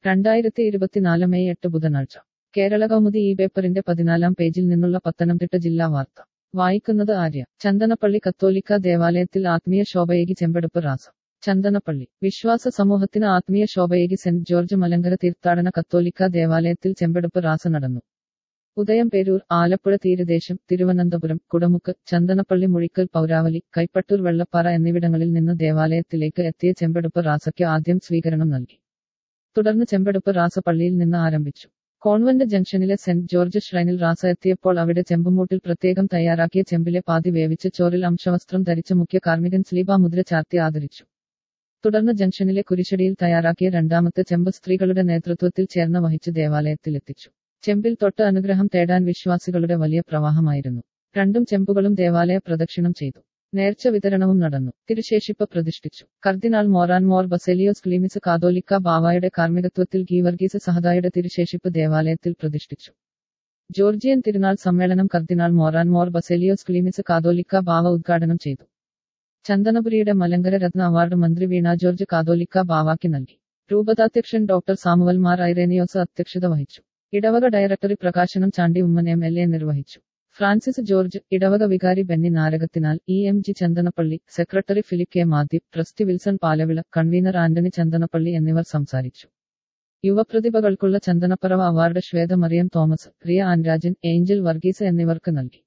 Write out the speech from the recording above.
രണ്ടായിരത്തി ഇരുപത്തിനാല് മെയ് എട്ട് ബുധനാഴ്ച കേരള കൗമുദി ഈ പേപ്പറിന്റെ പതിനാലാം പേജിൽ നിന്നുള്ള പത്തനംതിട്ട ജില്ലാ വാർത്ത വായിക്കുന്നത് ആര്യ ചന്ദനപ്പള്ളി കത്തോലിക്ക ദേവാലയത്തിൽ ആത്മീയ ശോഭയേകി ചെമ്പെടുപ്പ് റാസം ചന്ദനപ്പള്ളി വിശ്വാസ സമൂഹത്തിന് ആത്മീയ ശോഭയേകി സെന്റ് ജോർജ് മലങ്കര തീർത്ഥാടന കത്തോലിക്ക ദേവാലയത്തിൽ ചെമ്പെടുപ്പ് റാസ നടന്നു ഉദയം പേരൂർ ആലപ്പുഴ തീരദേശം തിരുവനന്തപുരം കുടമുക്ക് ചന്ദനപ്പള്ളി മുഴിക്കൽ പൗരാവലി കൈപ്പട്ടൂർ വെള്ളപ്പാറ എന്നിവിടങ്ങളിൽ നിന്ന് ദേവാലയത്തിലേക്ക് എത്തിയ ചെമ്പെടുപ്പ് റാസയ്ക്ക് ആദ്യം സ്വീകരണം നൽകി തുടർന്ന് ചെമ്പെടുപ്പ് റാസ പള്ളിയിൽ നിന്ന് ആരംഭിച്ചു കോൺവെന്റ് ജംഗ്ഷനിലെ സെന്റ് ജോർജ് ഷ്രൈനിൽ റാസ എത്തിയപ്പോൾ അവിടെ ചെമ്പുമൂട്ടിൽ പ്രത്യേകം തയ്യാറാക്കിയ ചെമ്പിലെ പാതി വേവിച്ച് ചോറിൽ അംശവസ്ത്രം ധരിച്ച മുഖ്യ കാർമികൻ സ്ലീബ മുദ്ര ചാർത്തി ആദരിച്ചു തുടർന്ന് ജംഗ്ഷനിലെ കുരിശടിയിൽ തയ്യാറാക്കിയ രണ്ടാമത്തെ ചെമ്പ് സ്ത്രീകളുടെ നേതൃത്വത്തിൽ ചേർന്ന് വഹിച്ച് ദേവാലയത്തിലെത്തിച്ചു ചെമ്പിൽ തൊട്ട് അനുഗ്രഹം തേടാൻ വിശ്വാസികളുടെ വലിയ പ്രവാഹമായിരുന്നു രണ്ടും ചെമ്പുകളും ദേവാലയ പ്രദക്ഷിണം ചെയ്തു നേർച്ച വിതരണവും നടന്നു തിരുശേഷിപ്പ് പ്രതിഷ്ഠിച്ചു കർദിനാൾ മോറാൻ മോർ ബസേലിയോസ് ക്ലീമിസ് കാതോലിക്ക ബാവായുടെ കാർമ്മികത്വത്തിൽ ഗീവർഗീസ് സഹദായുടെ തിരുശേഷിപ്പ് ദേവാലയത്തിൽ പ്രതിഷ്ഠിച്ചു ജോർജിയൻ തിരുനാൾ സമ്മേളനം കർദിനാൾ മോറാൻ മോർ ബസേലിയോസ് ക്ലീമിസ് കാതോലിക്ക ബാവ ഉദ്ഘാടനം ചെയ്തു ചന്ദനപുരിയുടെ മലങ്കര രത്ന അവാർഡ് മന്ത്രി വീണ ജോർജ് കാതോലിക്ക ബാവാക്ക് നൽകി രൂപതാധ്യക്ഷൻ ഡോക്ടർ സാമുവൽ മാർ ഐറേനിയോസ് അധ്യക്ഷത വഹിച്ചു ഇടവക ഡയറക്ടറി പ്രകാശനം Chandy Oommen M L A നിർവഹിച്ചു ഫ്രാൻസിസ് ജോർജ് ഇടവക വികാരി Benny നാരകത്തിനാൽ E M G Chandanappally secretary Philip K മാദ്യപ് trustee Wilson Palavila convener Antony Chandanappally എന്നിവർ സംസാരിച്ചു യുവപ്രതിഭകൾക്കുള്ള ചന്ദനപ്പറവ award Shweta Mariyam Thomas Riya ആൻരാജൻ Angel Varghese എന്നിവർക്ക് നൽകി